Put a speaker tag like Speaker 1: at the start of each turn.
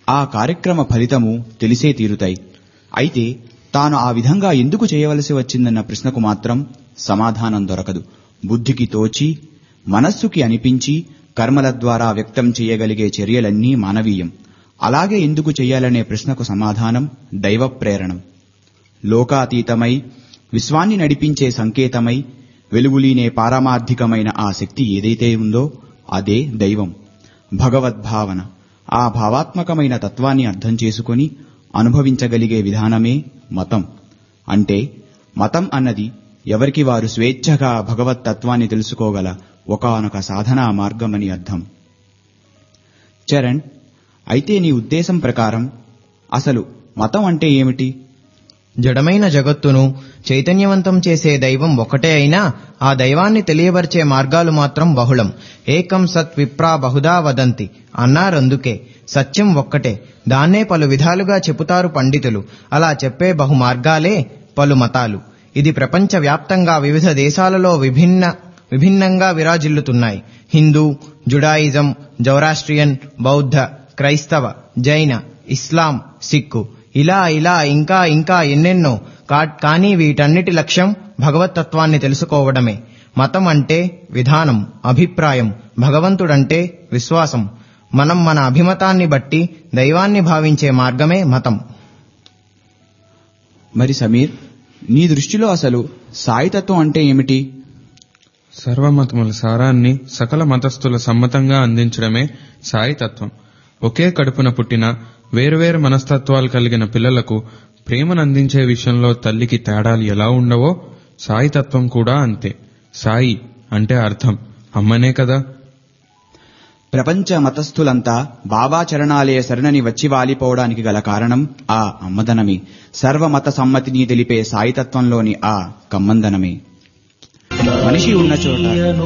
Speaker 1: ఆ కార్యక్రమ ఫలితము తెలిసే తీరుతాయి అయితే తాను ఆ విధంగా ఎందుకు చేయవలసి వచ్చిందన్న ప్రశ్నకు మాత్రం సమాధానం దొరకదు బుద్ధికి తోచి మనస్సుకి అనిపించి కర్మల ద్వారా వ్యక్తం చేయగలిగే చర్యలన్నీ మానవీయం అలాగే ఎందుకు చేయాలనే ప్రశ్నకు సమాధానం దైవ ప్రేరణం లోకాతీతమై విశ్వాన్ని నడిపించే సంకేతమై వెలుగులీనే పారమార్థికమైన ఆ శక్తి ఏదైతే ఉందో అదే దైవం భగవద్భావన ఆ భావాత్మకమైన తత్వాన్ని అర్థం చేసుకొని అనుభవించగలిగే విధానమే మతం అంటే మతం అన్నది ఎవరికి వారు స్వేచ్ఛగా భగవత్ తత్వాన్ని తెలుసుకోగల ఒకానొక సాధనా మార్గమని అర్థం చరణ్ అయితే నీ ఉద్దేశం ప్రకారం అసలు మతం అంటే ఏమిటి
Speaker 2: జడమైన జగత్తును చైతన్యవంతం చేసే దైవం ఒకటే అయినా ఆ దైవాన్ని తెలియబరిచే మార్గాలు మాత్రం బహుళం ఏకం సత్ విప్రా బహుదా వదంతి అన్నారందుకే సత్యం ఒక్కటే దాన్నే పలు విధాలుగా చెబుతారు పండితులు అలా చెప్పే బహు మార్గాలే పలు మతాలు ఇది ప్రపంచవ్యాప్తంగా వివిధ దేశాలలో విభిన్న విభిన్నంగా విరాజిల్లుతున్నాయి హిందూ జుడాయిజం జౌరాస్ట్రియన్ బౌద్ధ క్రైస్తవ జైన ఇస్లాం సిక్కు ఇలా ఇలా ఇంకా ఇంకా ఎన్నెన్నో కా- కానీ వీటన్నిటి లక్ష్యం భగవతత్వాన్ని తెలుసుకోవడమే మతం అంటే విధానం అభిప్రాయం భగవంతుడంటే విశ్వాసం మనం మన అభిమతాన్ని బట్టి దైవాన్ని భావించే మార్గమే మతం
Speaker 1: మరి సమీర్ నీ దృష్టిలో అసలు సాయితత్వం అంటే ఏమిటి
Speaker 3: సర్వమతముల సారాన్ని సకల మతస్థుల సమ్మతంగా అందించడమే సాయితత్వం ఒకే కడుపున పుట్టిన వేరువేరు మనస్తత్వాలు కలిగిన పిల్లలకు ప్రేమను అందించే విషయంలో తల్లికి తేడాలు ఎలా ఉండవో సాయితత్వం కూడా అంతే సాయి అంటే అర్థం అమ్మనే కదా
Speaker 1: ప్రపంచ మతస్థులంతా బాబా చరణాలే శరణని వచ్చి వాలిపోవడానికి గల కారణం ఆ అమ్మదనమే సర్వమత సమ్మతిని తెలిపే సాయితత్వంలోని ఆ కమ్మందనమే మనిషి ఉన్న చోట